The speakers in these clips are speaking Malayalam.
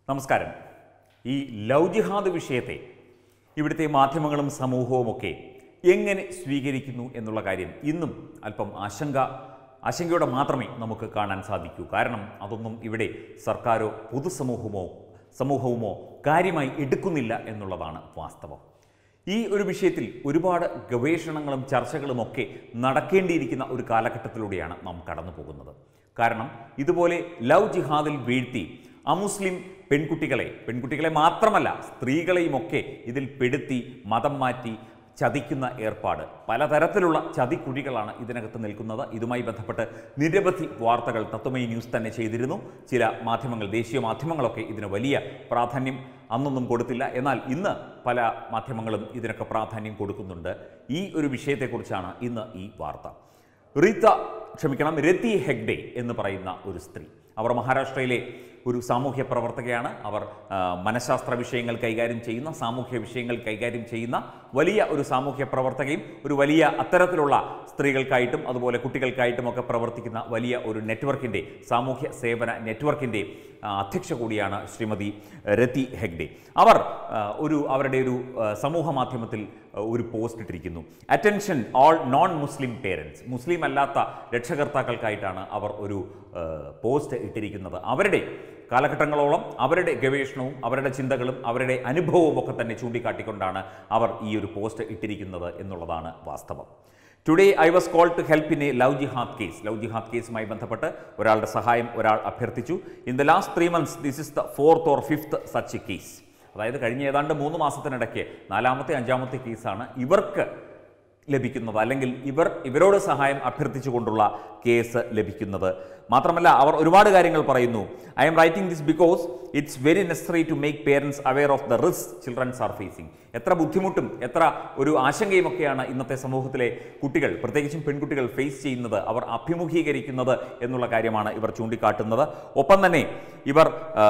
നമസ്കാരം ഈ ലവ് ജിഹാദ് വിഷയത്തെ ഇവിടുത്തെ മാധ്യമങ്ങളും സമൂഹവുമൊക്കെ എങ്ങനെ സ്വീകരിക്കുന്നു എന്നുള്ള കാര്യം ഇന്നും അല്പം ആശങ്ക ആശങ്കയോടെ മാത്രമേ നമുക്ക് കാണാൻ സാധിക്കൂ കാരണം അതൊന്നും ഇവിടെ സർക്കാരോ പൊതുസമൂഹമോ സമൂഹവുമോ കാര്യമായി എടുക്കുന്നില്ല എന്നുള്ളതാണ് വാസ്തവം ഈ ഒരു വിഷയത്തിൽ ഒരുപാട് ഗവേഷണങ്ങളും ചർച്ചകളും ഒക്കെ നടക്കേണ്ടിയിരിക്കുന്ന ഒരു കാലഘട്ടത്തിലൂടെയാണ് നാം കടന്നു പോകുന്നത് കാരണം ഇതുപോലെ ലവ് ജിഹാദിൽ വീഴ്ത്തി അമുസ്ലിം പെൺകുട്ടികളെ പെൺകുട്ടികളെ മാത്രമല്ല സ്ത്രീകളെയുമൊക്കെ ഇതിൽ പെടുത്തി മതം മാറ്റി ചതിക്കുന്ന ഏർപ്പാട് പലതരത്തിലുള്ള ചതിക്കുഴികളാണ് ഇതിനകത്ത് നിൽക്കുന്നത് ഇതുമായി ബന്ധപ്പെട്ട് നിരവധി വാർത്തകൾ തത്വമയി ന്യൂസ് തന്നെ ചെയ്തിരുന്നു ചില മാധ്യമങ്ങൾ ദേശീയ മാധ്യമങ്ങളൊക്കെ ഇതിന് വലിയ പ്രാധാന്യം അന്നൊന്നും കൊടുത്തില്ല എന്നാൽ ഇന്ന് പല മാധ്യമങ്ങളും ഇതിനൊക്കെ പ്രാധാന്യം കൊടുക്കുന്നുണ്ട് ഈ ഒരു വിഷയത്തെക്കുറിച്ചാണ് ഇന്ന് ഈ വാർത്ത റീത്ത ക്ഷമിക്കണം രതി ഹെഗ്ഡെ എന്ന് പറയുന്ന ഒരു സ്ത്രീ അവർ മഹാരാഷ്ട്രയിലെ ഒരു സാമൂഹ്യ പ്രവർത്തകയാണ് അവർ ആ, മനഃശാസ്ത്ര വിഷയങ്ങൾ കൈകാര്യം ചെയ്യുന്ന സാമൂഹ്യ വിഷയങ്ങൾ കൈകാര്യം ചെയ്യുന്ന വലിയ ഒരു സാമൂഹ്യ പ്രവർത്തകയും ഒരു വലിയ അത്തരത്തിലുള്ള സ്ത്രീകൾക്കായിട്ടും അതുപോലെ കുട്ടികൾക്കായിട്ടും ഒക്കെ പ്രവർത്തിക്കുന്ന വലിയ ഒരു നെറ്റ്വർക്കിൻ്റെ സാമൂഹ്യ സേവന നെറ്റ്വർക്കിൻ്റെ ആ, അധ്യക്ഷ കൂടിയാണ് ശ്രീമതി രതി ഹെഗ്ഡെ അവർ ആ, ഒരു അവരുടെ ഒരു ആ, സമൂഹ മാധ്യമത്തിൽ ആ, ഒരു പോസ്റ്റ് ഇട്ടിരിക്കുന്നു attention all non Muslim parents മുസ്ലിം അല്ലാത്ത രക്ഷകർത്താക്കൾക്കായിട്ടാണ് അവർ ഒരു ആ, പോസ്റ്റ് ഇട്ടിരിക്കുന്നത് അവരുടെ കാലഘട്ടങ്ങളോളം അവരുടെ ഗവേഷണവും അവരുടെ ചിന്തകളും അവരുടെ അനുഭവവും ഒക്കെ തന്നെ ചൂണ്ടിക്കാട്ടിക്കൊണ്ടാണ് അവർ ഈ ഒരു പോസ്റ്റ് ഇട്ടിരിക്കുന്നത് എന്നുള്ളതാണ് വാസ്തവം today I was call to help in a love jihad case love jihad കേസുമായി ബന്ധപ്പെട്ട് ഒരാളുടെ സഹായം ഒരാൾ അഭ്യർത്ഥിച്ചു in the last three months this is the fourth or fifth such case അതായത് കഴിഞ്ഞ ഏതാണ്ട് മൂന്ന് മാസത്തിനിടയ്ക്ക് നാലാമത്തെ അഞ്ചാമത്തെ കേസാണ് ഇവർക്ക് ലഭിക്കുന്നത് അല്ലെങ്കിൽ ഇവർ ഇവരോട് സഹായം അഭ്യർത്ഥിച്ചുകൊണ്ടുള്ള കേസ് ലഭിക്കുന്നത് മാത്രമല്ല അവർ ഒരുപാട് കാര്യങ്ങൾ പറയുന്നു I'm writing this because it's very necessary to make parents aware of the risk childrens are facing എത്ര ബുദ്ധിമുട്ടും എത്ര ഒരു ആശങ്കയുമൊക്കെയാണ് ഇന്നത്തെ സമൂഹത്തിലെ കുട്ടികൾ പ്രത്യേകിച്ചും പെൺകുട്ടികൾ ഫേസ് ചെയ്യുന്നത് അവർ അഭിമുഖീകരിക്കുന്നത് എന്നുള്ള കാര്യമാണ് ഇവർ ചൂണ്ടിക്കാട്ടുന്നത് ഒപ്പം തന്നെ ഇവർ ആ,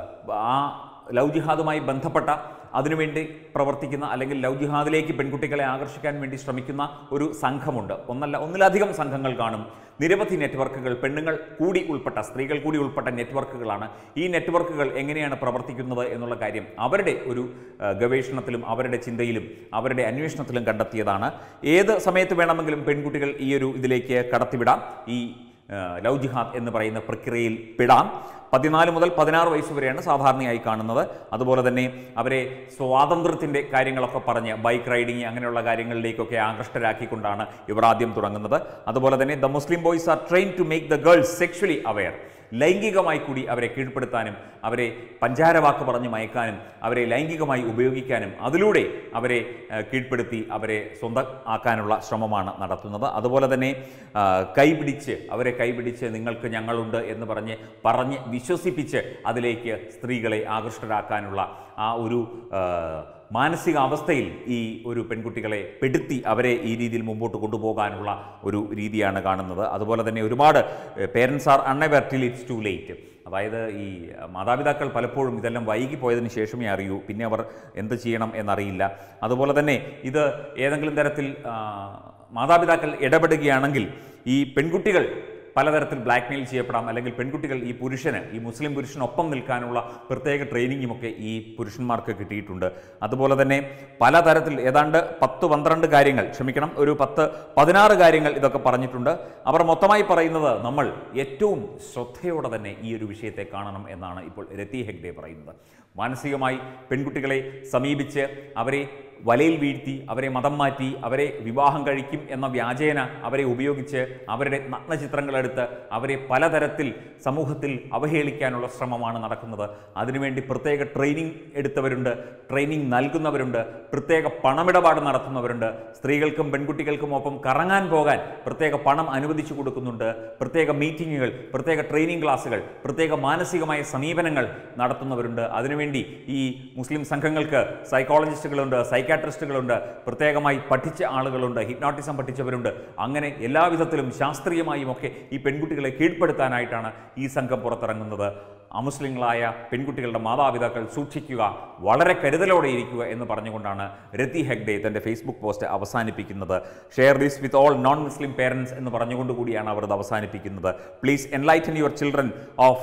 ആ ലവ് ജിഹാദുമായി ബന്ധപ്പെട്ട അതിനുവേണ്ടി പ്രവർത്തിക്കുന്ന അല്ലെങ്കിൽ ലവ് ജിഹാദിലേക്ക് പെൺകുട്ടികളെ ആകർഷിക്കാൻ വേണ്ടി ശ്രമിക്കുന്ന ഒരു സംഘമുണ്ട് ഒന്നല്ല ഒന്നിലധികം സംഘങ്ങൾ കാണും നിരവധി നെറ്റ്വർക്കുകൾ പെണ്ണുങ്ങൾ കൂടി ഉൾപ്പെട്ട സ്ത്രീകൾ കൂടി ഉൾപ്പെട്ട നെറ്റ്വർക്കുകളാണ് ഈ നെറ്റ്വർക്കുകൾ എങ്ങനെയാണ് പ്രവർത്തിക്കുന്നത് എന്നുള്ള കാര്യം അവരുടെ ഒരു ആ, ഗവേഷണത്തിലും അവരുടെ ചിന്തയിലും അവരുടെ അന്വേഷണത്തിലും കണ്ടെത്തിയതാണ് ഏത് സമയത്ത് വേണമെങ്കിലും പെൺകുട്ടികൾ ഈ ഒരു ഇതിലേക്ക് കടത്തിവിടാം ഈ ആ, ലവ് ജിഹാദ് എന്ന് പറയുന്ന പ്രക്രിയയിൽ പെടാം പതിനാല് മുതൽ പതിനാറ് വയസ്സ് വരെയാണ് സാധാരണയായി കാണുന്നത് അതുപോലെ തന്നെ അവരെ സ്വാതന്ത്ര്യത്തിൻ്റെ കാര്യങ്ങളൊക്കെ പറഞ്ഞ് ബൈക്ക് റൈഡിങ് അങ്ങനെയുള്ള കാര്യങ്ങളിലേക്കൊക്കെ ആകൃഷ്ടരാക്കിക്കൊണ്ടാണ് ഇവർ ആദ്യം തുടങ്ങുന്നത് അതുപോലെ തന്നെ the Muslim boys are train to make the girls sexually aware ലൈംഗികമായി കൂടി അവരെ കീഴ്പ്പെടുത്താനും അവരെ പഞ്ചാരവാക്ക് പറഞ്ഞ് മയക്കാനും അവരെ ലൈംഗികമായി ഉപയോഗിക്കാനും അതിലൂടെ അവരെ ആ, കീഴ്പ്പെടുത്തി അവരെ സ്വന്തം ആക്കാനുള്ള ശ്രമമാണ് നടത്തുന്നത് അതുപോലെ തന്നെ ആ, കൈപിടിച്ച് അവരെ കൈപിടിച്ച് നിങ്ങൾക്ക് ഞങ്ങളുണ്ട് എന്ന് പറഞ്ഞ് പറഞ്ഞ് വിശ്വസിപ്പിച്ച് അതിലേക്ക് സ്ത്രീകളെ ആകൃഷ്ടരാക്കാനുള്ള ആ ഒരു ആ, മാനസികാവസ്ഥയിൽ ഈ ഒരു പെൺകുട്ടികളെ പെടുത്തി അവരെ ഈ രീതിയിൽ മുമ്പോട്ട് കൊണ്ടുപോകാനുള്ള ഒരു രീതിയാണ് കാണുന്നത് അതുപോലെ തന്നെ ഒരുപാട് parents are unaware till it's too late അതായത് ഈ മാതാപിതാക്കൾ പലപ്പോഴും ഇതെല്ലാം വൈകി പോയതിന് ശേഷമേ അറിയൂ പിന്നെ അവർ എന്ത് ചെയ്യണം എന്നറിയില്ല അതുപോലെ തന്നെ ഇത് ഏതെങ്കിലും തരത്തിൽ ആ, മാതാപിതാക്കൾ ഇടപെടുകയാണെങ്കിൽ ഈ പെൺകുട്ടികൾ പലതരത്തിൽ ബ്ലാക്ക്മെയിൽ ചെയ്യപ്പെടാം അല്ലെങ്കിൽ പെൺകുട്ടികൾ ഈ പുരുഷന് ഈ മുസ്ലിം പുരുഷനൊപ്പം നിൽക്കാനുള്ള പ്രത്യേക ട്രെയിനിങ്ങുമൊക്കെ ഈ പുരുഷന്മാർക്ക് കിട്ടിയിട്ടുണ്ട് അതുപോലെ തന്നെ പലതരത്തിൽ ഏതാണ്ട് പത്ത് പന്ത്രണ്ട് കാര്യങ്ങൾ ക്ഷമിക്കണം ഒരു പത്ത് പതിനാറ് കാര്യങ്ങൾ ഇതൊക്കെ പറഞ്ഞിട്ടുണ്ട് അവർ മൊത്തമായി പറയുന്നത് നമ്മൾ ഏറ്റവും ശ്രദ്ധയോടെ തന്നെ ഈ ഒരു വിഷയത്തെ കാണണം എന്നാണ് ഇപ്പോൾ രതി ഹെഗ്ഡെ പറയുന്നത് മാനസികമായി പെൺകുട്ടികളെ സമീപിച്ച് അവരെ വലയിൽ വീഴ്ത്തി അവരെ മതം മാറ്റി അവരെ വിവാഹം കഴിക്കും എന്ന വ്യാജേന അവരെ ഉപയോഗിച്ച് അവരുടെ നഗ്നചിത്രങ്ങളെടുത്ത് അവരെ പലതരത്തിൽ സമൂഹത്തിൽ അവഹേളിക്കാനുള്ള ശ്രമമാണ് നടക്കുന്നത് അതിനുവേണ്ടി പ്രത്യേക ട്രെയിനിങ് എടുത്തവരുണ്ട് ട്രെയിനിങ് നൽകുന്നവരുണ്ട് പ്രത്യേക പണമിടപാട് നടത്തുന്നവരുണ്ട് സ്ത്രീകൾക്കും പെൺകുട്ടികൾക്കും ഒപ്പം കറങ്ങാൻ പോകാൻ പ്രത്യേക പണം അനുവദിച്ചു കൊടുക്കുന്നുണ്ട് പ്രത്യേക മീറ്റിങ്ങുകൾ പ്രത്യേക ട്രെയിനിങ് ക്ലാസ്സുകൾ പ്രത്യേക മാനസികമായ സമീപനങ്ങൾ നടത്തുന്നവരുണ്ട് അതിനുവേണ്ടി ഈ മുസ്ലിം സംഘങ്ങൾക്ക് സൈക്കോളജിസ്റ്റുകളുണ്ട് സൈക്കാട്രിസ്റ്റുകളുണ്ട് പ്രത്യേകമായി പഠിച്ച ആളുകളുണ്ട് ഹിപ്നോട്ടിസം പഠിച്ചവരുണ്ട് അങ്ങനെ എല്ലാവിധത്തിലും ശാസ്ത്രീയമായും ഒക്കെ ഈ പെൺകുട്ടികളെ കീഴ്പ്പെടുത്താനായിട്ടാണ് ഈ സംഘം പുറത്തിറങ്ങുന്നത് അമുസ്ലിങ്ങളായ പെൺകുട്ടികളുടെ മാതാപിതാക്കൾ സൂക്ഷിക്കുക വളരെ കരുതലോടെ ഇരിക്കുക എന്ന് പറഞ്ഞുകൊണ്ടാണ് രതി ഹെഗ്ഡെ തൻ്റെ ഫേസ്ബുക്ക് പോസ്റ്റ് അവസാനിപ്പിക്കുന്നത് share this with all non Muslim parents എന്ന് പറഞ്ഞുകൊണ്ട് കൂടിയാണ് അവർ ഇത് അവസാനിപ്പിക്കുന്നത് please enlighten your children of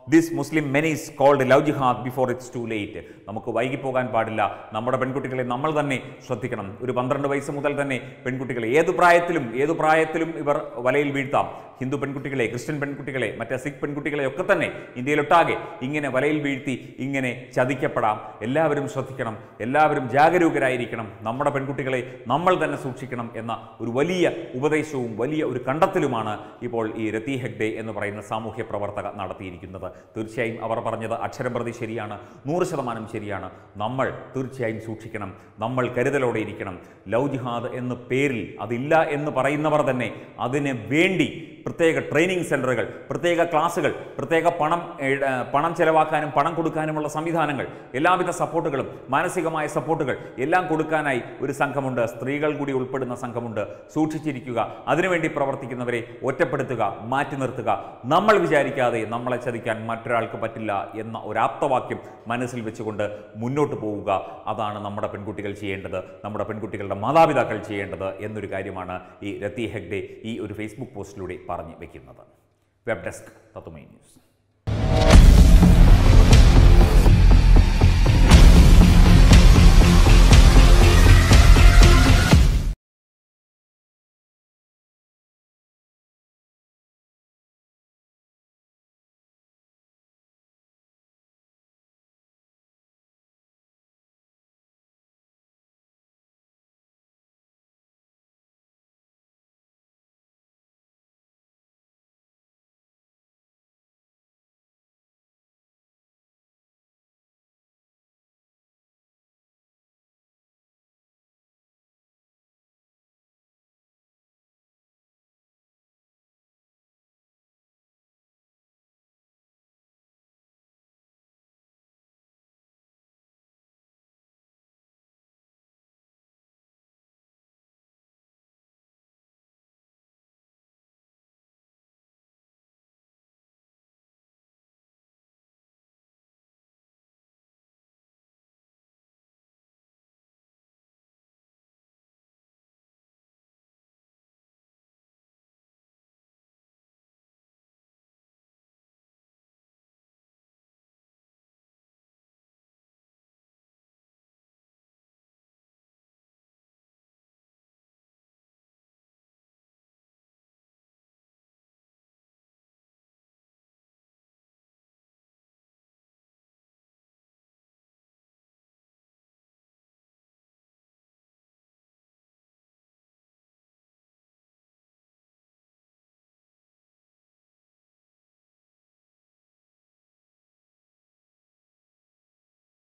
this Muslim menace called love jihad before it's too late നമുക്ക് വൈകിപ്പോകാൻ പാടില്ല നമ്മുടെ പെൺകുട്ടികളെ നമ്മൾ തന്നെ ശ്രദ്ധിക്കണം ഒരു പന്ത്രണ്ട് വയസ്സ് മുതൽ തന്നെ പെൺകുട്ടികളെ ഏത് പ്രായത്തിലും ഏത് പ്രായത്തിലും ഇവർ വലയിൽ വീഴ്ത്താം ഹിന്ദു പെൺകുട്ടികളെ ക്രിസ്ത്യൻ പെൺകുട്ടികളെ മറ്റേ സിഖ് പെൺകുട്ടികളെ ഒക്കെ തന്നെ ഇന്ത്യയിലൊട്ടാകെ ഇങ്ങനെ വലയിൽ വീഴ്ത്തി ഇങ്ങനെ ചതിക്കപ്പെടാം എല്ലാവരും ശ്രദ്ധിക്കണം എല്ലാവരും ജാഗരൂകരായിരിക്കണം നമ്മുടെ പെൺകുട്ടികളെ നമ്മൾ തന്നെ സൂക്ഷിക്കണം എന്ന ഒരു വലിയ ഉപദേശവും വലിയ ഒരു കണ്ടെത്തലുമാണ് ഇപ്പോൾ ഈ രതി ഹെഗ്ഡെ എന്ന് പറയുന്ന സാമൂഹ്യ പ്രവർത്തക നടത്തിയിരിക്കുന്നത് തീർച്ചയായും അവർ പറഞ്ഞത് അക്ഷരം പ്രതി ശരിയാണ് നൂറ് ശതമാനം ശരിയാണ് നമ്മൾ തീർച്ചയായും സൂക്ഷിക്കണം നമ്മൾ കരുതലോടെ ഇരിക്കണം ലവ് ജിഹാദ് എന്ന പേരിൽ അതില്ല എന്ന് പറയുന്നവർ തന്നെ അതിന് വേണ്ടി പ്രത്യേക ട്രെയിനിങ് സെൻ്ററുകൾ പ്രത്യേക ക്ലാസ്സുകൾ പ്രത്യേക പണം ഏ- ഏ, പണം ചെലവാക്കാനും പണം കൊടുക്കാനുമുള്ള സംവിധാനങ്ങൾ എല്ലാവിധ സപ്പോർട്ടുകളും മാനസികമായ സപ്പോർട്ടുകൾ എല്ലാം കൊടുക്കാനായി ഒരു സംഘമുണ്ട് സ്ത്രീകൾ കൂടി ഉൾപ്പെടുന്ന സംഘമുണ്ട് സൂക്ഷിച്ചിരിക്കുക അതിനുവേണ്ടി പ്രവർത്തിക്കുന്നവരെ ഒറ്റപ്പെടുത്തുക മാറ്റി നിർത്തുക നമ്മൾ വിചാരിക്കാതെ നമ്മളെ ചതിക്കാൻ മറ്റൊരാൾക്ക് പറ്റില്ല എന്ന ഒരു ആപ്തവാക്യം മനസ്സിൽ വെച്ചുകൊണ്ട് മുന്നോട്ട് പോവുക അതാണ് നമ്മുടെ പെൺകുട്ടികൾ ചെയ്യേണ്ടത് നമ്മുടെ പെൺകുട്ടികളുടെ മാതാപിതാക്കൾ ചെയ്യേണ്ടത് എന്നൊരു കാര്യമാണ് ഈ രത്തി ഹെഗ്ഡെ ഈ ഒരു ഫേസ്ബുക്ക് പോസ്റ്റിലൂടെ പറഞ്ഞു വെക്കുന്നത് വെബ് ഡെസ്ക് തത്തുമൈ ന്യൂസ്